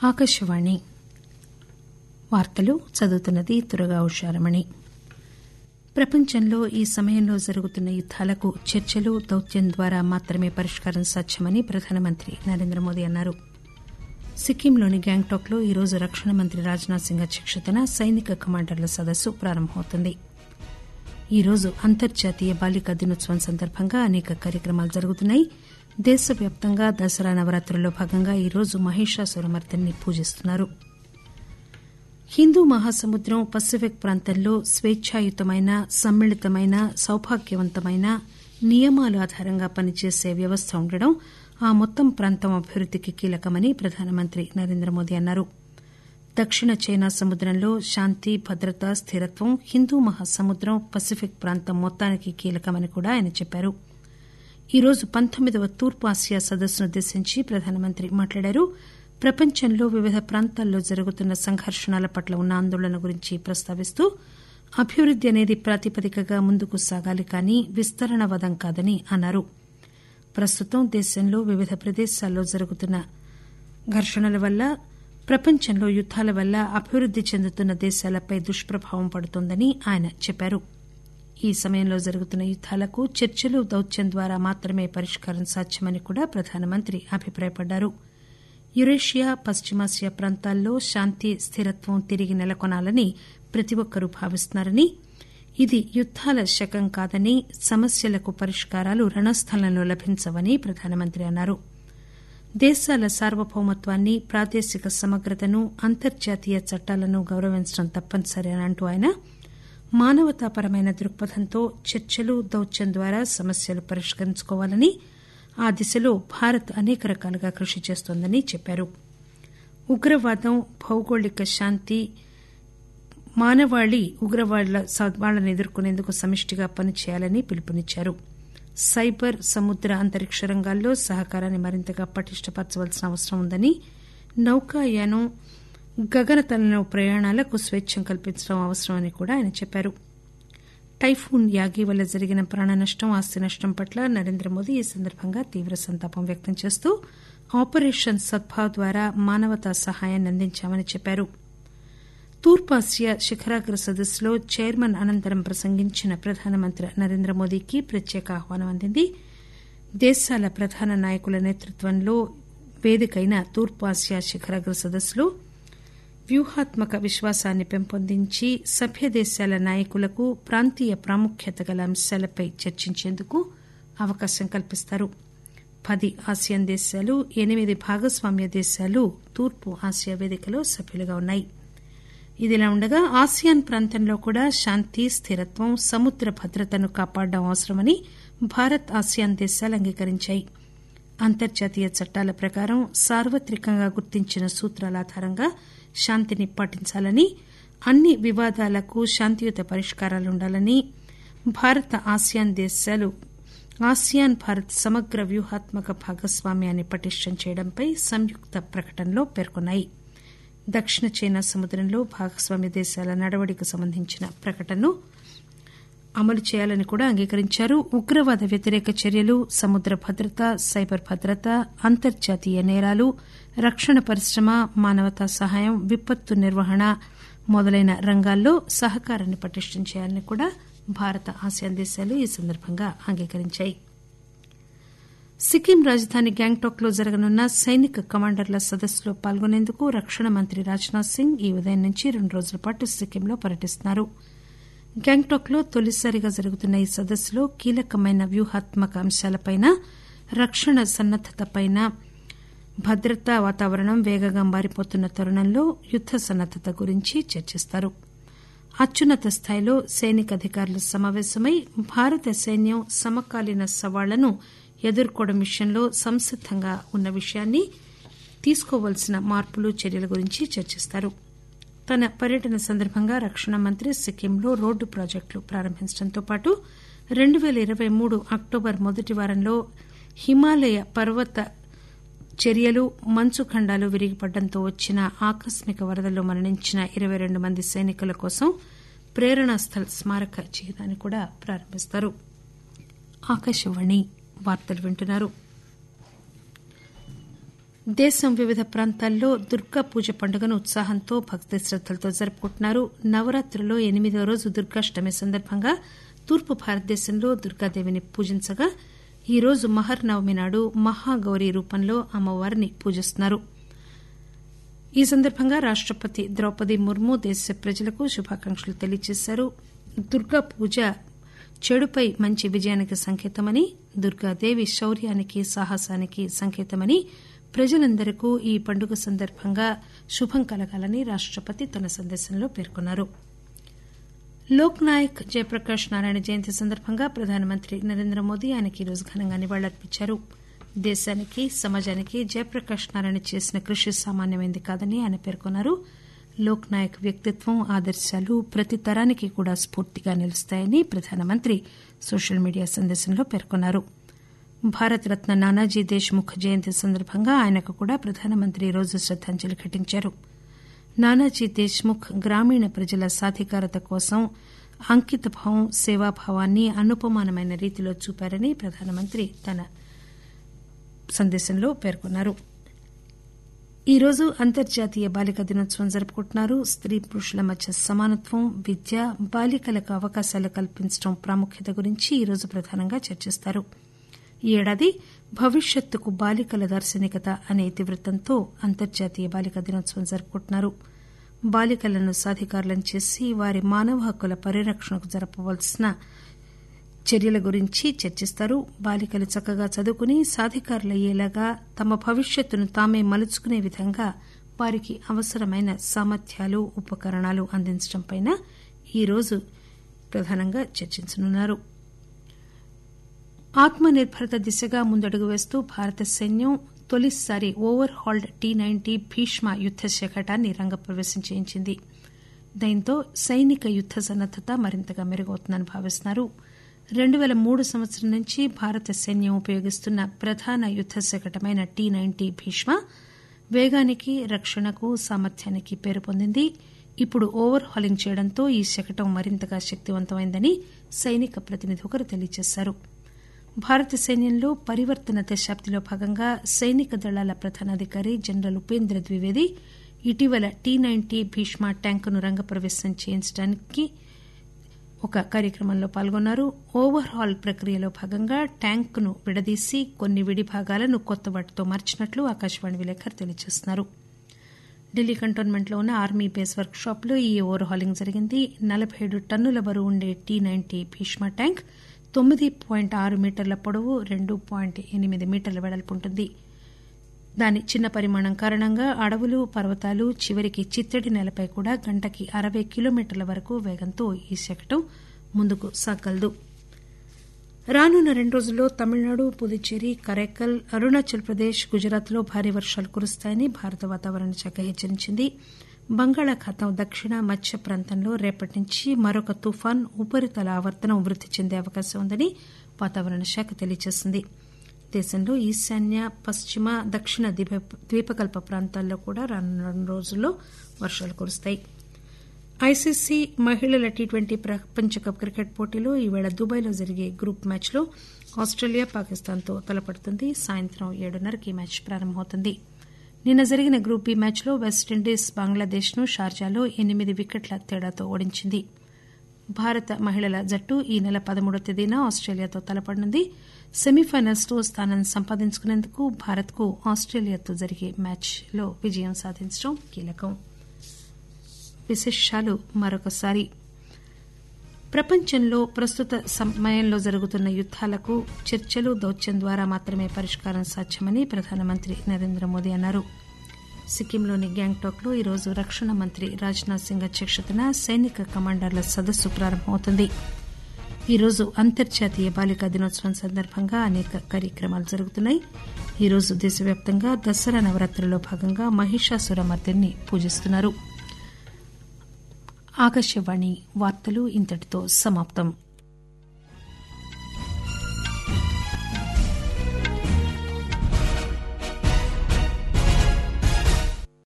ఆకాశవాణి వార్తలు చదువుతున్నది తురగా ఉషారమణి ప్రపంచంలో ఈ సమయంలో జరుగుతున్న యుద్దాలకు చర్చలు దౌత్యం ద్వారా మాత్రమే పరిష్కారం సాధ్యమని ప్రధానమంత్రి నరేంద్రమోదీ అన్నారు సిక్కింలోని గ్యాంగ్టాక్ లో ఈరోజు రక్షణ మంత్రి రాజ్నాథ్ సింగ్ అధ్యక్షతన సైనిక కమాండర్ల సదస్సు ప్రారంభమవుతుంది ఈరోజు అంతర్జాతీయ బాలికా దినోత్సవం సందర్భంగా అనేక కార్యక్రమాలు జరుగుతున్నాయి దేశవ్యాప్తంగా దసరా నవరాత్రుల్లో భాగంగా ఈరోజు మహిషాసురమర్దిని పూజిస్తున్నారు హిందూ మహాసముద్రం పసిఫిక్ ప్రాంతంలో స్వేచ్ఛాయుతమైన సమ్మిళితమైన సౌభాగ్యవంతమైన నియమాల ఆధారంగా పనిచేసే వ్యవస్థ ఉండడం ఆ మొత్తం ప్రాంతం అభివృద్దికి కీలకమని ప్రధానమంత్రి నరేంద్రమోదీ అన్నారు దక్షిణ చైనా సముద్రంలో శాంతి భద్రత స్థిరత్వం హిందూ మహాసముద్రం పసిఫిక్ ప్రాంతం మొత్తానికి కీలకమని కూడా ఆయన చెప్పారు ఈరోజు పంతొమ్మిదవ తూర్పు ఆసియా సదస్సునుద్దేశించి ప్రధానమంత్రి మాట్లాడారు ప్రపంచంలో వివిధ ప్రాంతాల్లో జరుగుతున్న సంఘర్షణల పట్ల ఉన్న ఆందోళన గురించి ప్రస్తావిస్తూ అభివృద్ది అనేది ప్రాతిపదికగా ముందుకు సాగాలి కానీ విస్తరణవాదం కాదని అన్నారు ప్రస్తుతం దేశంలో వివిధ ప్రదేశాల్లో జరుగుతున్న ఘర్షణల వల్ల ప్రపంచంలో యుద్దాల వల్ల అభివృద్ది చెందుతున్న దేశాలపై దుష్ప్రభావం పడుతోందని ఆయన చెప్పారు ఈ సమయంలో జరుగుతున్న యుద్దాలకు చర్చలు దౌత్యం ద్వారా మాత్రమే పరిష్కారం సాధ్యమని కూడా ప్రధానమంత్రి అభిప్రాయపడ్డారు యురేషియా పశ్చిమాసియా ప్రాంతాల్లో శాంతి స్థిరత్వం తిరిగి నెలకొనాలని ప్రతి ఒక్కరూ భావిస్తున్నారని ఇది యుద్దాల శకం కాదని సమస్యలకు పరిష్కారాలు రణస్థలంలో లభించవని ప్రధానమంత్రి అన్నారు దేశాల సార్వభౌమత్వాన్ని ప్రాదేశిక సమగ్రతను అంతర్జాతీయ చట్టాలను గౌరవించడం తప్పనిసరి అని అంటూ ఆయన మానవతాపరమైన దృక్పథంతో చర్చలు దౌత్యం ద్వారా సమస్యలు పరిష్కరించుకోవాలని ఆ దిశలో భారత్ అనేక రకాలుగా కృషి చేస్తోందని చెప్పారు ఉగ్రవాదం భౌగోళిక శాంతి మానవాళి ఉగ్రవాదుల సవాళ్లను ఎదుర్కొనేందుకు సమిష్టిగా పనిచేయాలని పిలుపునిచ్చారు సైబర్ సముద్ర అంతరిక్ష రంగాల్లో సహకారాన్ని మరింతగా పటిష్టపరచవలసిన అవసరం ఉందని నౌకాయానం గగనతలంలో ప్రయాణాలకు స్వేచ్ఛను కల్పించడం అవసరమని కూడా ఆయన చెప్పారు టైఫూన్ యాగి వల్ల జరిగిన ప్రాణ నష్టం ఆస్తి నష్టం పట్ల నరేంద్రమోదీ ఈ సందర్భంగా తీవ్ర సంతాపం వ్యక్తం చేస్తూ ఆపరేషన్ సద్భావ్ ద్వారా మానవతా సహాయాన్ని అందించామని చెప్పారు తూర్పాసియా శిఖరాగ్ర సదస్సులో చైర్మన్ అనంతరం ప్రసంగించిన ప్రధానమంత్రి నరేంద్రమోదీకి ప్రత్యేక ఆహ్వానం అందింది దేశాల ప్రధాన నాయకుల నేతృత్వంలో వేదికైన తూర్పు ఆసియా శిఖరాగ్ర సదస్సులో వ్యూహాత్మక విశ్వాసాన్ని పెంపొందించి సభ్య దేశాల నాయకులకు ప్రాంతీయ ప్రాముఖ్యత గల అంశాలపై చర్చించేందుకు అవకాశం కల్పిస్తారు పది ఆసియాన్ దేశాలు ఎనిమిది భాగస్వామ్య దేశాలు తూర్పు ఆసియా వేదికలో సభ్యులుగా ఉన్నాయి ఇదిలా ఉండగా ఆసియాన్ ప్రాంతంలో కూడా శాంతి స్థిరత్వం సముద్ర భద్రతను కాపాడడం అవసరమని భారత్ ఆసియాన్ దేశాలు అంగీకరించాయి అంతర్జాతీయ చట్టాల ప్రకారం సార్వత్రికంగా గుర్తించిన సూత్రాల ఆధారంగా శాంతిని పాటించాలని అన్ని వివాదాలకు శాంతియుత పరిష్కారాలుండాలని భారత ఆసియాన్ దేశాలు ఆసియాన్ భారత్ సమగ్ర వ్యూహాత్మక భాగస్వామ్యాన్ని పటిష్టం చేయడంపై సంయుక్త ప్రకటనలో పేర్కొన్నాయి దక్షిణ చైనా సముద్రంలో భాగస్వామ్య దేశాల నడవడికి సంబంధించిన ప్రకటనను అమలు చేయాలని కూడా అంగీకరించారు ఉగ్రవాద వ్యతిరేక చర్యలు సముద్ర భద్రత సైబర్ భద్రత అంతర్జాతీయ నేరాలు రక్షణ పరిశ్రమ మానవతా సహాయం విపత్తు నిర్వహణ మొదలైన రంగాల్లో సహకారాన్ని పటిష్టం చేయాలని కూడా భారత ఆసియాన్ దేశాలు ఈ సందర్భంగా అంగీకరించాయి సిక్కిం రాజధాని గ్యాంగ్టాక్ లో జరగనున్న సైనిక కమాండర్ల సదస్సులో పాల్గొనేందుకు రక్షణ మంత్రి రాజ్నాథ్ సింగ్ ఈ ఉదయం నుంచి రెండు రోజుల పాటు సిక్కింలో పర్యటిస్తున్నారు గ్యాంగ్టాక్ లో తొలిసారిగా జరుగుతున్న ఈ సదస్సులో కీలకమైన వ్యూహాత్మక అంశాలపై రక్షణ సన్నద్దతపై భద్రతా వాతావరణం వేగంగా మారిపోతున్న తరుణంలో యుద్ద సన్నద్దత గురించి చర్చిస్తారు అత్యున్నత స్థాయిలో సైనిక అధికారుల సమావేశమై భారత సైన్యం సమకాలీన సవాళ్లను ఎదుర్కోవడం విషయంలో సంసిద్దంగా ఉన్న విషయాన్ని తీసుకోవాల్సిన మార్పులు చర్యల గురించి చర్చిస్తారు తన పర్యటన సందర్భంగా రక్షణ మంత్రి సిక్కింలో రోడ్డు ప్రాజెక్టులు ప్రారంభించడంతో పాటు రెండు పేల ఇరవై మూడు అక్టోబర్ మొదటి వారంలో హిమాలయ పర్వత చర్యలు మంచు ఖండాలు విరిగిపడడంతో వచ్చిన ఆకస్మిక వరదల్లో మరణించిన ఇరవై రెండు మంది సైనికుల కోసం ప్రేరణాస్థల్ స్మారక చిహ్నాన్ని కూడా ప్రారంభిస్తారు ఆకాశవాణి వార్తలు వింటున్నారు దేశం వివిధ ప్రాంతాల్లో దుర్గా పూజ పండుగను ఉత్సాహంతో భక్తి శ్రద్దలతో జరుపుకుంటున్నారు నవరాత్రిలో ఎనిమిదో రోజు దుర్గాష్టమి సందర్భంగా తూర్పు భారతదేశంలో దుర్గాదేవిని పూజించగా ఈ రోజు మహర్నవమి నాడు మహాగౌరి రూపంలో అమ్మవారిని పూజిస్తున్నారు ఈ సందర్భంగా రాష్టపతి ద్రౌపది ముర్ము దేశ ప్రజలకు శుభాకాంక్షలు తెలియజేశారు దుర్గా పూజ చెడుపై మంచి విజయానికి సంకేతమని దుర్గాదేవి శౌర్యానికి సాహసానికి సంకేతమని ప్రజలందరికీ ఈ పండుగ సందర్భంగా శుభం కలగాలని రాష్టపతి తన సందేశంలో పేర్కొన్నారు లోక్ నాయక్ జయప్రకాష్ నారాయణ జయంతి సందర్భంగా ప్రధానమంత్రి నరేంద్ర మోదీ ఆయనకి ఈరోజు ఘనంగా నివాళులర్పించారు దేశానికి సమాజానికి జయప్రకాష్ నారాయణ చేసిన కృషి సామాన్యమైంది కాదని ఆయన పేర్కొన్నారు లోక్ నాయక్ వ్యక్తిత్వం ఆదర్శాలు ప్రతి తరానికి కూడా స్ఫూర్తిగా నిలుస్తాయని ప్రధానమంత్రి సోషల్ మీడియా సందేశంలో పేర్కొన్నారు భారతరత్న నానాజీ దేశ్ముఖ్ జయంతి సందర్భంగా ఆయనకు కూడా ప్రధానమంత్రి ఈరోజు శ్రద్దాంజలి ఘటించారు నానాజీ దేశ్ముఖ్ గ్రామీణ ప్రజల సాధికారత కోసం అంకితభావం సేవాభావాన్ని అనుపమానమైన రీతిలో చూపారని ప్రధానమంత్రి తన సందేశంలో పేర్కొన్నారు ఈరోజు అంతర్జాతీయ బాలికా దినోత్సవం జరుపుకుంటున్నారు స్త్రీ పురుషుల మధ్య సమానత్వం విద్య బాలికలకు అవకాశాలు కల్పించడం ప్రాముఖ్యత గురించి ఈరోజు ప్రధానంగా చర్చిస్తారు ఈ ఏడాది భవిష్యత్తుకు బాలికల దార్శనికత అనే ఇతివృత్తంతో అంతర్జాతీయ బాలికా దినోత్సవం జరుపుకుంటున్నారు బాలికలను సాధికారులను చేసి వారి మానవ హక్కుల పరిరక్షణకు జరపవలసిన చర్యల గురించి చర్చిస్తారు బాలికలు చక్కగా చదువుకుని సాధికారులయ్యేలాగా తమ భవిష్యత్తును తామే మలుచుకునే విధంగా వారికి అవసరమైన సామర్థ్యాలు ఉపకరణాలు అందించడంపై ఈరోజు ప్రధానంగా చర్చించనున్నారు ఆత్మ నిర్బరత దిశగా ముందడుగు వేస్తూ భారత సైన్యం తొలిసారి overhauled T ninety Bhishma యుద్ద శకటాన్ని రంగప్రవేశం చేయించింది దీంతో సైనిక యుద్ద సన్నద్దత మరింతగా మెరుగవుతుందని భావిస్తున్నారు రెండు పేల మూడు సంవత్సరం నుంచి భారత సైన్యం ఉపయోగిస్తున్న ప్రధాన యుద్ద శకటమైన టీ నైన్టీ భీష్మ వేగానికి రక్షణకు సామర్థ్యానికి పేరు పొందింది ఇప్పుడు ఓవర్ హాలింగ్ చేయడంతో ఈ శకటం మరింతగా శక్తివంతమైందని సైనిక ప్రతినిధి ఒకరు తెలియజేశారు భారత సైన్యంలో పరివర్తన దశాబ్దిలో భాగంగా సైనిక దళాల ప్రధానాధికారి జనరల్ ఉపేంద్ర ద్వివేది ఇటీవల టీ నైన్టీ భీష్మ ట్యాంకును రంగప్రవేశం చేయించడానికి ఒక కార్యక్రమంలో పాల్గొన్నారు ఓవర్ హాల్ ప్రక్రియలో భాగంగా ట్యాంకును విడదీసి కొన్ని విడి భాగాలను కొత్త వాటితో మార్చినట్లు ఆకాశవాణి విలేకరు తెలియజేస్తున్నారు ఢిల్లీ కంటోన్మెంట్లో ఉన్న ఆర్మీ బేస్ వర్క్ షాప్ లో ఈ ఓవర్ హాలింగ్ జరిగింది నలబై ఏడు టన్నుల బరువు ఉండే టీ నైన్టీ భీష్మ ట్యాంక్ తొమ్మిది పాయింట్ ఆరు మీటర్ల పొడవు రెండు పాయింట్ ఎనిమిది మీటర్ల వెడల్పు ఉంటుంది దాని చిన్న పరిమాణం కారణంగా అడవులు పర్వతాలు చివరికి చిత్తడి నేలపై కూడా గంటకి అరవై కిలోమీటర్ల వరకు వేగంతో ఈ శకటం ముందుకు సాగలదు రానున్న రెండు రోజుల్లో తమిళనాడు పుదుచ్చేరి కరైకల్ అరుణాచల్ ప్రదేశ్ గుజరాత్ లో భారీ వర్షాలు కురుస్తాయని భారత వాతావరణ శాఖ హెచ్చరించింది బంగాళాఖాతం దక్షిణ మధ్య ప్రాంతంలో రేపటి నుంచి మరొక తుఫాన్ ఉపరితల ఆవర్తనం వృద్ది చెందే అవకాశం ఉందని వాతావరణ శాఖ తెలియజేసింది దేశంలో ఈశాన్య పశ్చిమ దక్షిణ ద్వీపకల్ప ప్రాంతాల్లో కూడా రానున్న రెండు రోజుల్లో వర్షాలు కురుస్తాయి ఐసీసీ మహిళల టీ ట్వంటీ ప్రపంచ కప్ క్రికెట్ పోటీలో ఈవేళ దుబాయ్లో జరిగే గ్రూప్ మ్యాచ్లో ఆస్టేలియా పాకిస్తాన్తో తలపడుతుంది సాయంత్రం ఏడున్నరకి ఈ మ్యాచ్ ప్రారంభమవుతుంది నిన్న జరిగిన గ్రూప్ బి మ్యాచ్లో వెస్టిండీస్ బంగ్లాదేశ్ను షార్జాలో ఎనిమిది వికెట్ల తేడాతో ఓడించింది భారత మహిళల జట్టు ఈ నెల పదమూడో తేదీన ఆస్టేలియాతో తలపడనుంది సెమీఫైనల్స్ లో స్థానం సంపాదించుకునేందుకు భారత్ కు ఆస్టేలియాతో జరిగే మ్యాచ్లో విజయం సాధించడం కీలకం విశేషాలు మరొకసారి ప్రపంచంలో ప్రస్తుత సమయంలో జరుగుతున్న యుద్దాలకు చర్చలు దౌత్యం ద్వారా మాత్రమే పరిష్కారం సాధ్యమని ప్రధానమంత్రి నరేంద్ర మోదీ అన్నారు సిక్కింలోని గ్యాంగ్టాక్ లో ఈరోజు రక్షణ మంత్రి రాజ్నాథ్ సింగ్ అధ్యక్షతన సైనిక కమాండర్ల సదస్సు ప్రారంభమవుతుంది ఈరోజు అంతర్జాతీయ బాలికా దినోత్సవం సందర్భంగా అనేక కార్యక్రమాలు జరుగుతున్నాయి ఈరోజు దేశవ్యాప్తంగా దసరా నవరాత్రిలో భాగంగా మహిషాసుర మర్దిని పూజిస్తున్నారు ఆకాశవాణి వార్తలు ఇంతటితో సమాప్తం